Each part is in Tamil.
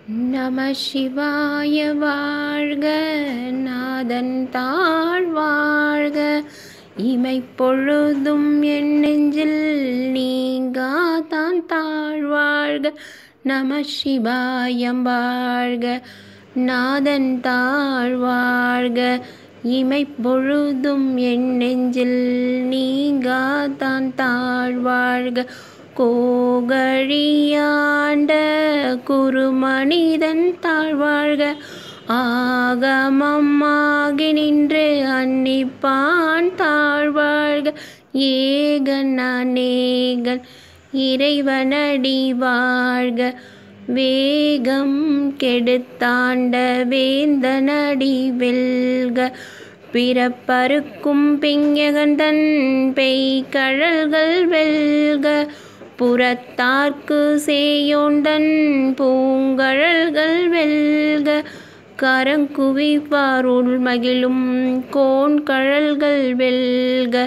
நம சிவாய வாழ்க நாதன் தாழ் வாழ்க இமைப்பொழுதும் என் நெஞ்சில் நீங்காதான் தாழ் வாழ்க நம சிவாயம் வாழ்க நாதன் தாழ் வாழ்க இமைப்பொழுதும் என் நெஞ்சில் நீங்காதான் தாழ் வாழ்க கோகழியாண்ட குருமனிதன் தாழ்வாழ்க ஆகமமாகி நின்று அன்னிப்பான் தாழ்வாழ்க ஏகன் அநேகன் இறைவனடி வாழ்க வேகம் கெடுத்தாண்ட வேந்தனடி வெல்க பிறப்பருக்கும் பிஞகன் தன் பெய்கழல்கள் வெல்க புறத்தார்க்கு சேயோண்டன் பூங்கழல்கள் வெல்க கரங்குவிவாருள் மகிழும் கோண்கழல்கள் வெல்க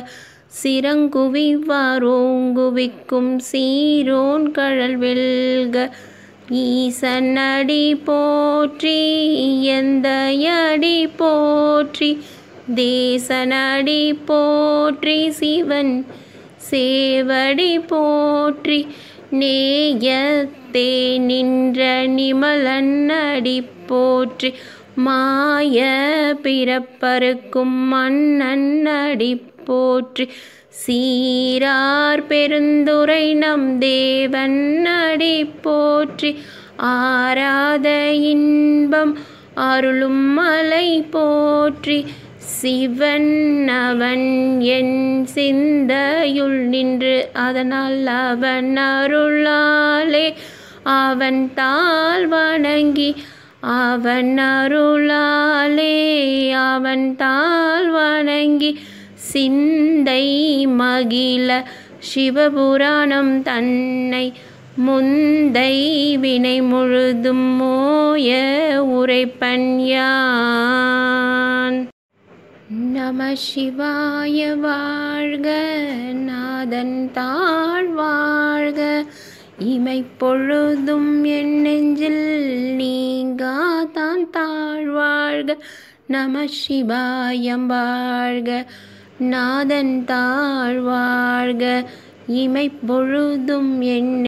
சிறங்குவிவாரோங்குவிக்கும் சீரோன் கழல் வெல்க ஈசனடி போற்றி எந்தையடி போற்றி தேசனடி போற்றி சிவன் சேவடி போற்றி நேயத்தே நின்ற நிமலன் அடி போற்றி மாய பிறப்பருக்கும் மன்னன் அடி போற்றி சீரார் பெருந்துரை நம் தேவன் அடி போற்றி ஆராத இன்பம் அருளும் மலை போற்றி சிவன் அவன் என் சிந்தையுள் நின்று அதனால் அவன் அருளாலே அவன் தாழ் வணங்கி அவன் அருளாலே அவன் தாழ் வணங்கி சிந்தை மகிழ சிவபுராணம் தன்னை முந்தை வினை முழுதும் மோய உரைப்பன் யான் நம சிவாய வாழ்க நாதன் தாழ் வாழ்க இமைப்பொழுதும் என் நெஞ்சில் நீங்காதான் தாழ் வாழ்க நம சிவாயம் வாழ்க நாதன் தாழ் வாழ்க இமைப்பொழுதும் என்